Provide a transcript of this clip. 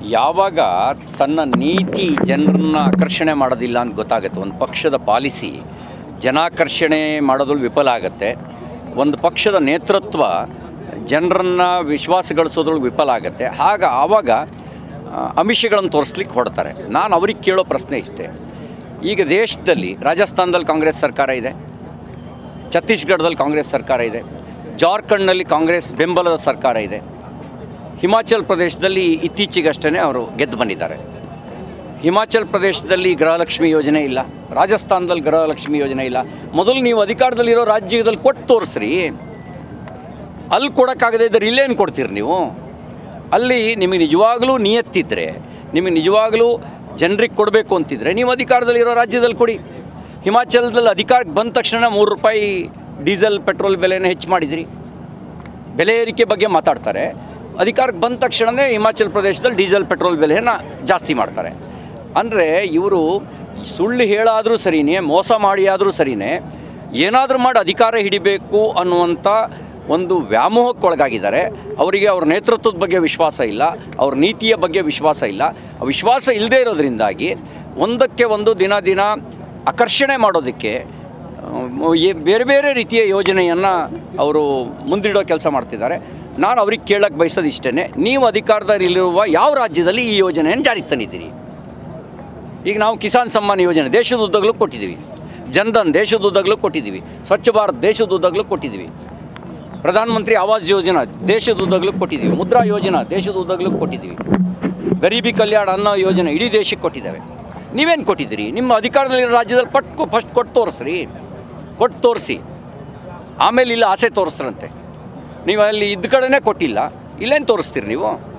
ಯಾವಾಗ ತನ್ನ ನೀತಿ ಜನರನ್ನ ಆಕರ್ಷಣೆ ಮಾಡೋದಿಲ್ಲ ಅಂತ ಗೊತ್ತಾಗುತ್ತೆ ಒಂದು ಪಕ್ಷದ ಪಾಲಿಸಿ ಜನಾಕರ್ಷಣೆ ಮಾಡೋದ್ರಲ್ಲಿ ವಿಫಲ ಆಗುತ್ತೆ ಒಂದು ಪಕ್ಷದ ನೇತೃತ್ವ ಜನರನ್ನು ವಿಶ್ವಾಸ ಗಳಿಸೋದ್ರೊಳಗೆ ವಿಫಲ ಆಗುತ್ತೆ ಆಗ ಆವಾಗ ಆ, ಆಮಿಷಗಳನ್ನು ತೋರಿಸ್ಲಿಕ್ಕೆ ಹೊಡ್ತಾರೆ ನಾನು ಅವ್ರಿಗೆ ಕೇಳೋ ಪ್ರಶ್ನೆ ಇಷ್ಟೇ ಈಗ ದೇಶದಲ್ಲಿ ರಾಜಸ್ಥಾನದಲ್ಲಿ ಕಾಂಗ್ರೆಸ್ ಸರ್ಕಾರ ಇದೆ ಛತ್ತೀಸ್ಗಢದಲ್ಲಿ ಕಾಂಗ್ರೆಸ್ ಸರ್ಕಾರ ಇದೆ ಜಾರ್ಖಂಡ್ನಲ್ಲಿ ಕಾಂಗ್ರೆಸ್ ಬೆಂಬಲದ ಸರ್ಕಾರ ಇದೆ ಹಿಮಾಚಲ್ ಪ್ರದೇಶದಲ್ಲಿ ಇತ್ತೀಚೆಗಷ್ಟೇ ಅವರು ಗೆದ್ದು ಬಂದಿದ್ದಾರೆ ಹಿಮಾಚಲ್ ಪ್ರದೇಶದಲ್ಲಿ ಗೃಹಲಕ್ಷ್ಮಿ ಯೋಜನೆ ಇಲ್ಲ ರಾಜಸ್ಥಾನದಲ್ಲಿ ಗೃಹಲಕ್ಷ್ಮಿ ಯೋಜನೆ ಇಲ್ಲ ಮೊದಲು ನೀವು ಅಧಿಕಾರದಲ್ಲಿರೋ ರಾಜ್ಯದಲ್ಲಿ ಕೊಟ್ಟು ತೋರಿಸ್ರಿ ಅಲ್ಲಿ ಕೊಡೋಕ್ಕಾಗದೇ ಇದ್ದರೆ ಇಲ್ಲೇನು ಕೊಡ್ತೀರಿ ನೀವು ಅಲ್ಲಿ ನಿಮಗೆ ನಿಜವಾಗಲೂ ನಿಯತ್ತಿದ್ರೆ ನಿಮಗೆ ನಿಜವಾಗಲೂ ಜನರಿಗೆ ಕೊಡಬೇಕು ಅಂತಿದ್ರೆ ನೀವು ಅಧಿಕಾರದಲ್ಲಿರೋ ರಾಜ್ಯದಲ್ಲಿ ಕೊಡಿ ಹಿಮಾಚಲದಲ್ಲಿ ಅಧಿಕಾರಕ್ಕೆ ಬಂದ ತಕ್ಷಣ ಮೂರು ರೂಪಾಯಿ ಡೀಸೆಲ್ ಪೆಟ್ರೋಲ್ ಬೆಲೆನ ಹೆಚ್ಚು ಮಾಡಿದಿರಿ ಬೆಲೆ ಏರಿಕೆ ಬಗ್ಗೆ ಮಾತಾಡ್ತಾರೆ ಅಧಿಕಾರಕ್ಕೆ ಬಂದ ತಕ್ಷಣವೇ ಹಿಮಾಚಲ ಪ್ರದೇಶದಲ್ಲಿ ಡೀಸೆಲ್ ಪೆಟ್ರೋಲ್ ಬೆಲೆಯನ್ನು ಜಾಸ್ತಿ ಮಾಡ್ತಾರೆ ಅಂದರೆ ಇವರು ಸುಳ್ಳು ಹೇಳಾದರೂ ಸರಿನೇ ಮೋಸ ಮಾಡಿ ಆದರೂ ಸರಿನೇ ಏನಾದರೂ ಮಾಡಿ ಅಧಿಕಾರ ಹಿಡಿಬೇಕು ಅನ್ನುವಂಥ ಒಂದು ವ್ಯಾಮೋಹಕ್ಕೊಳಗಾಗಿದ್ದಾರೆ ಅವರಿಗೆ ಅವ್ರ ನೇತೃತ್ವದ ಬಗ್ಗೆ ವಿಶ್ವಾಸ ಇಲ್ಲ ಅವ್ರ ನೀತಿಯ ಬಗ್ಗೆ ವಿಶ್ವಾಸ ಇಲ್ಲ ಆ ವಿಶ್ವಾಸ ಇಲ್ಲದೇ ಇರೋದ್ರಿಂದಾಗಿ ಒಂದಕ್ಕೆ ಒಂದು ದಿನ ದಿನ ಆಕರ್ಷಣೆ ಮಾಡೋದಕ್ಕೆ ಅಹ್, ಏ- ಬೇರೆ ಬೇರೆ ರೀತಿಯ ಯೋಜನೆಯನ್ನು ಅವರು ಮುಂದಿಡೋ ಕೆಲಸ ಮಾಡ್ತಿದ್ದಾರೆ ನಾನು ಅವ್ರಿಗೆ ಕೇಳಕ್ಕೆ ಬಯಸೋದು ಇಷ್ಟೇ ನೀವು ಅಧಿಕಾರದಲ್ಲಿರುವ ಯಾವ ರಾಜ್ಯದಲ್ಲಿ ಈ ಯೋಜನೆಯನ್ನು ಜಾರಿಗೆ ತಂದಿದ್ದೀರಿ ಈಗ ನಾವು ಕಿಸಾನ್ ಸಮ್ಮಾನ್ ಯೋಜನೆ ದೇಶದ ಉದ್ದಗಲೂ ಕೊಟ್ಟಿದ್ದೀವಿ ಜನ್ಧನ್ ದೇಶದ ಉದ್ದಗಲೂ ಕೊಟ್ಟಿದ್ದೀವಿ ಸ್ವಚ್ಛ ಭಾರತ್ ದೇಶದ ಉದ್ದಗಲೂ ಕೊಟ್ಟಿದ್ದೀವಿ ಪ್ರಧಾನಮಂತ್ರಿ ಆವಾಸ್ ಯೋಜನಾ ದೇಶದ ಉದ್ದಗಲೂ ಕೊಟ್ಟಿದ್ದೀವಿ ಮುದ್ರಾ ಯೋಜನಾ ದೇಶದ ಉದ್ದಗಲೂ ಕೊಟ್ಟಿದ್ದೀವಿ ಗರೀಬಿ ಕಲ್ಯಾಣ ಅನ್ನೋ ಯೋಜನೆ ಇಡೀ ದೇಶಕ್ಕೆ ಕೊಟ್ಟಿದ್ದಾವೆ ನೀವೇನು ಕೊಟ್ಟಿದ್ದೀರಿ ನಿಮ್ಮ ಅಧಿಕಾರದಲ್ಲಿರೋ ರಾಜ್ಯದಲ್ಲಿ ಪಟ್ಟು ಫಸ್ಟ್ ಕೊಟ್ಟು ತೋರಿಸ್ರಿ ಕೊಟ್ಟು ತೋರಿಸಿ ಆಮೇಲೆ ಇಲ್ಲ ಆಸೆ ತೋರಿಸ್ರಂತೆ ನೀವು ಅಲ್ಲಿ ಇದ್ದ ಕಡೆನೇ ಕೊಟ್ಟಿಲ್ಲ ಇಲ್ಲೇನು ತೋರಿಸ್ತೀರಿ ನೀವು